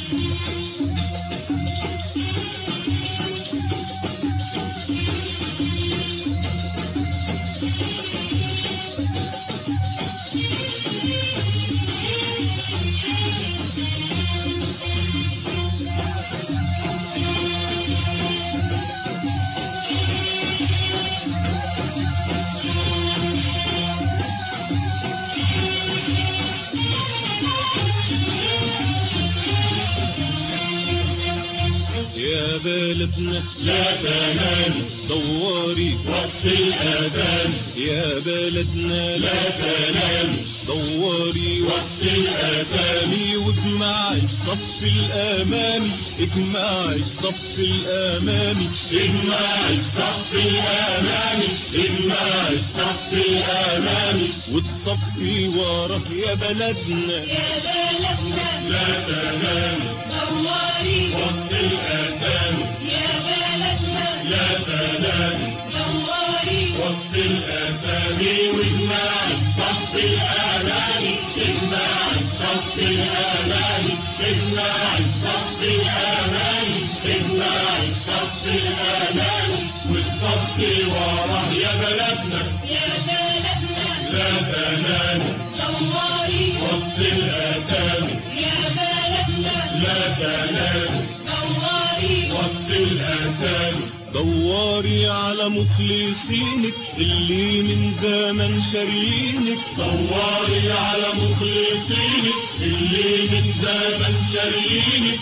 يا بلدنا لا تنام دواري وقت الأذان يا بلدنا لا تنام دواري وقت الأذان وقتي واجمعي الصف الامامي اجمعي الصف الامامي اجمع الصف الأمامي اجمع الصف الأمامي وتصفي وراه يا بلدنا يا بلدنا لا تنام دواري وقت الأذان يا بلدنا لا تنام دواري وقت الأذان واجمع الصف الأمامي اجمع الصف الأمامي اجمع الصف الأمامي اجمع الصف الأمامي والصف وراه يا بلدنا يا بلدنا لا تنام دواري وقت الأذان يا بلدنا لا تنام دواري وقت الأذان دواري على مخلصينك اللي من زمن شارينك دواري على مخلصينك اللي من زمن شارينك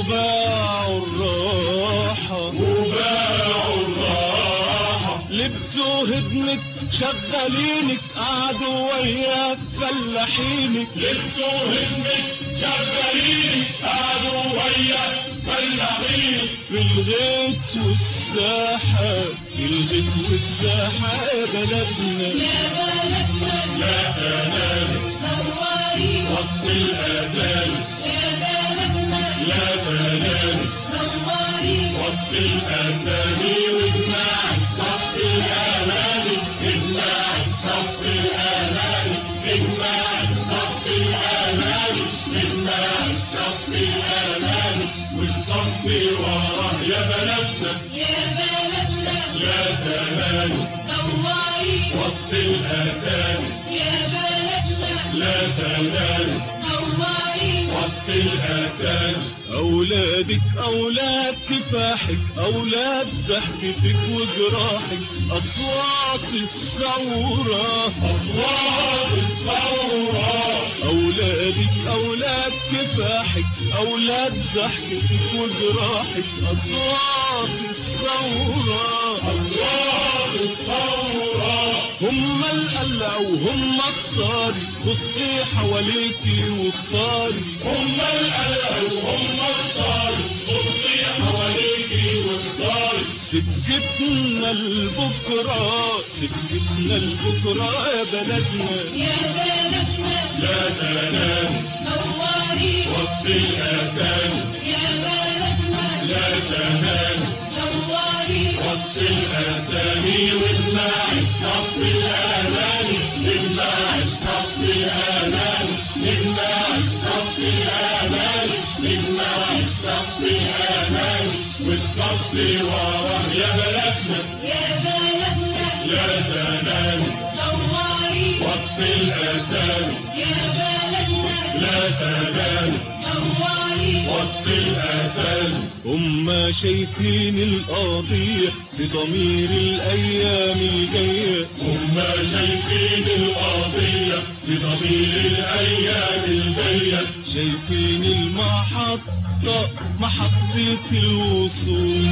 وباعوا الراحة وباعوا الراحة لبسوا هدمة شغالينك قعدوا وياك فلاحينك لبسوا همك شغالين قعدوا ويا فلاحين في الغيط والساحة في الغيط والساحة يا بلدنا يا بلدنا لا تنام دواري وقت الأذان يا بلدنا لا تنام دواري وقت الأذان واجمع الصف الأمامي اجمع الصف الأمامي اجمع الصف الأمامي اجمع الصف الأمامي والصف وراه يا بلدنا يا بلدنا لا تنام دواري وقت الأذان يا بلدنا لا تنام دواري وقت الأذان أولادك أولاد كفاحك أولاد ضحكتك وجراحك أصوات الثورة أصوات الثورة أولادك أولاد كفاحك أولاد ضحكتك وجراحك أصوات الثورة أصوات الثورة هم القلع وهم الصاري بصي حواليكي واختاري هم القلق وهم الصار بصي حواليكي واختاري سكتنا لبكرة سكتنا لبكرة يا بلدنا يا بلدنا لا تنام دواري وقت الأذان يا بلدنا لا تنام دواري وقت الأذان واجمع الصف الأمامي اجمع الصف الأمامي اجمع الصف الأمامي اجمع الصف الأمامي والصف وراه يا بلدنا يا بلدنا لا تنام دواري وقت الأذان يا بلدنا لا تنام دواري وقت الأذان هم شايفين القضية بضمير الأيام الجاية هم شايفين القضية بضمير الأيام الجاية شايفين المحطة محطة الوصول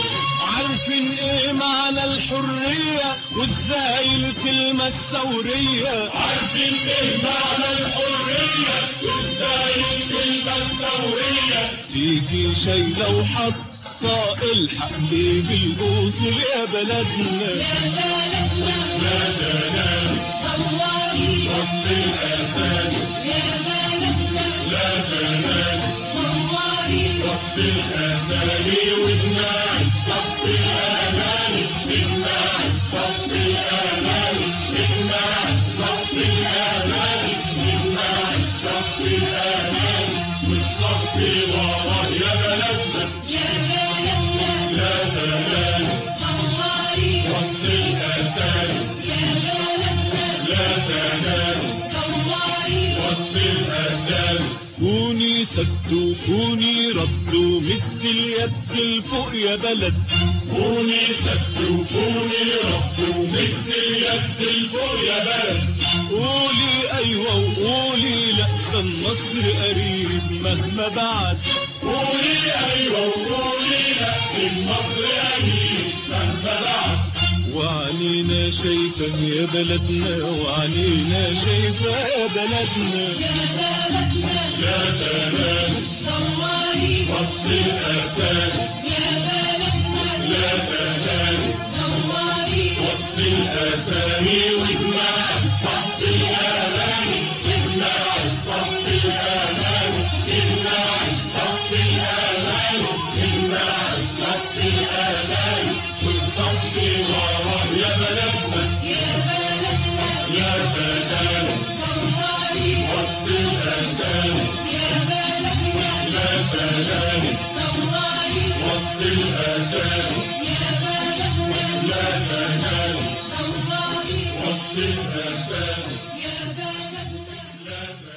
عارفين ايه معنى الحرية وازاي الكلمة الثورية عارفين ايه معنى الحرية وازاي الكلمة الثورية تيجي شايلة وحاطة الحق بالوصول يا بلدنا يا بلدنا لا تنام دواري وقت الأذان يا بلدنا لا تنام دواري وقت الأذان واجمع الصف الأمامي اجمع الصف الأمامي اجمع الصف الأمامي اجمع الصف الأمامي والصف تصفي وراه يا بلدنا يا بلدنا لا تنام دواري وسط الأسامي يا بلدنا لا تنام دواري وسط الأسامي كوني سد وكوني رد ومد اليد لفوق يا بلد كوني سد وكوني رب ومد اليد لفوق يا بلد قولي ايوه وقولي لا ده النصر قريب مهما بعد قولي أيوة وقولي لا النصر أمين مهما بعد وعنينا شايفة يا بلدنا وعنينا شايفة يا بلدنا يا بلدنا لا تنام دواري وسط الأسامي يا بلدنا لا تنام دواري وسط الأسامي واجمع صف الأماني اجمع صف الأماني اجمع صف الأماني اجمع صف الأماني والصف وراه يا بلدنا يا بلدنا لا تنام دواري وسط الأسامي يا بلدنا لا تنام دواري وسط الأسامي يا بلدنا لا تنام دواري وسط الأسامي يا بلدنا لا تنام